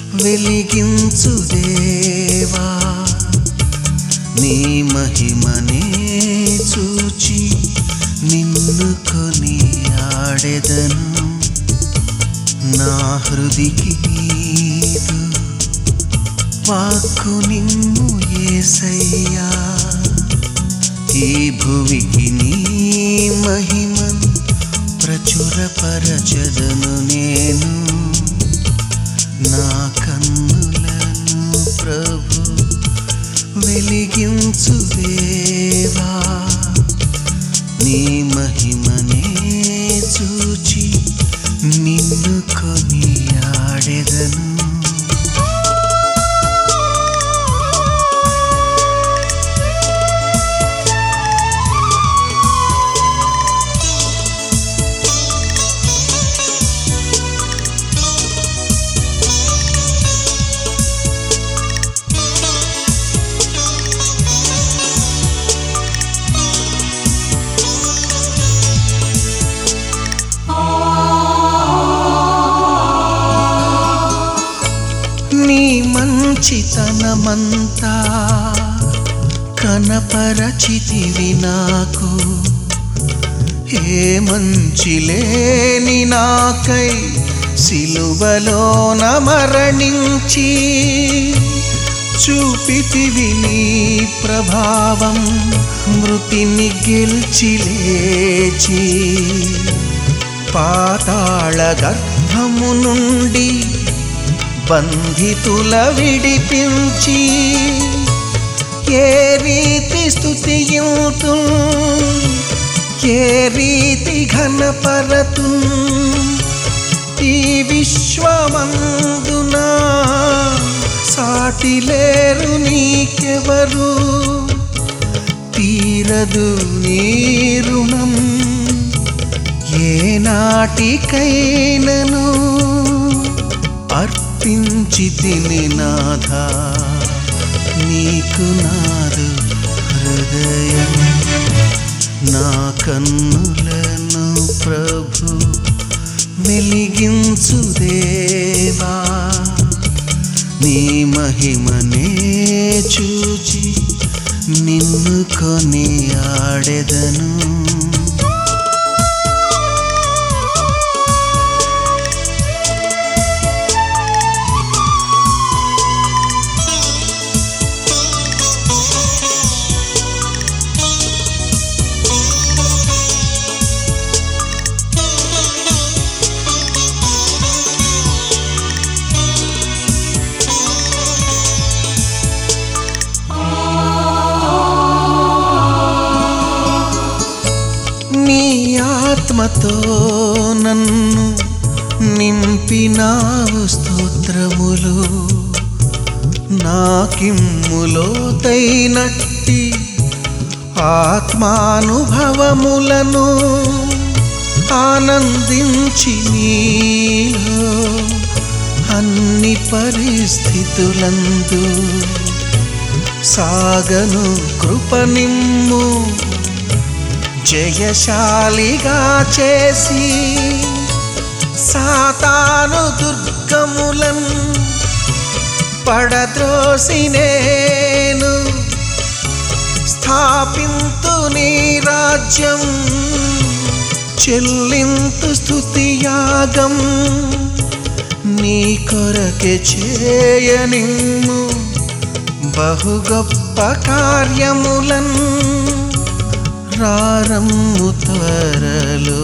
వెలిగించు దేవా నీ మహిమనే చూచి నిన్ను కొని ఆడెదను నా హృదికి నీదు వాక్కు నిన్ను ఏసయ్యా ఈ భువికి నీ మహిమన్ ప్రచురపరచదను నేను నా కన్నులను ప్రభు వెలిగించు దేవా నీ మహిమనే చూచి నిన్ను కొని ఆడెదను నీ మంచితనమంతా కనపరచితివి నాకు ఏ మంచి లేని నాకై సిలువలోన మరణించి చూపితివి నీ ప్రభావం మృతిని గెలిచి లేచి పాతాళ గర్భము నుండి బంధితుల విడిపించి ఏ రీతి స్థుతియుతు ఏ రీతి ఘనపరతు ఈ విశ్వమందున సాటి లేరు నీకెవరు తీరదు నీ రుణం ఏ నాటికైనను అర్పించి తిని నాథ నీకు నాదు హృదయం నా కన్నులను ప్రభు వెలిగించు దేవా నీ మహిమనే చూచి నిన్ను కొని ఆడెదను నీ ఆత్మతో నన్ను నింపినావు స్తోత్రములు నాకిమ్ములోతైనట్టి ఆత్మానుభవములను ఆనందించి నీలో అన్ని పరిస్థితులందు సాగను కృపనిమ్ము జయశాలిగా చేసి సాతాను దుర్గములన్ పడద్రోసి నేను స్థాపింతు నీ రాజ్యం చెల్లింతు స్తుతియాగం నీ కొరకే చేయనిమ్ము బహు గొప్ప కార్యములన్ రారమ్ము త్వరలో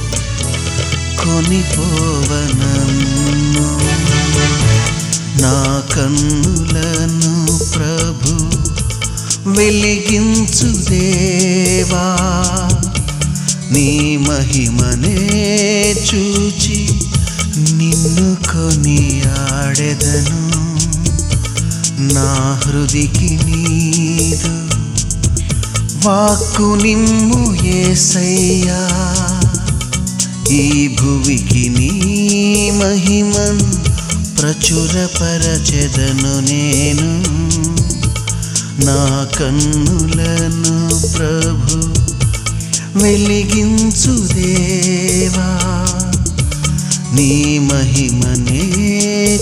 కొనిపోవనమ్ము నా కన్నులను ప్రభు వెలిగించు దేవా నీ మహిమనే చూచి నిన్ను కొని ఆడెదను నా హృదికి నీదు వాక్కు నిమ్ము ఏసయ్యా ఈ భువికి నీ మహిమన్ ప్రచురపరచెదను నేను నా కన్నులను ప్రభు వెలిగించు దేవా నీ మహిమనే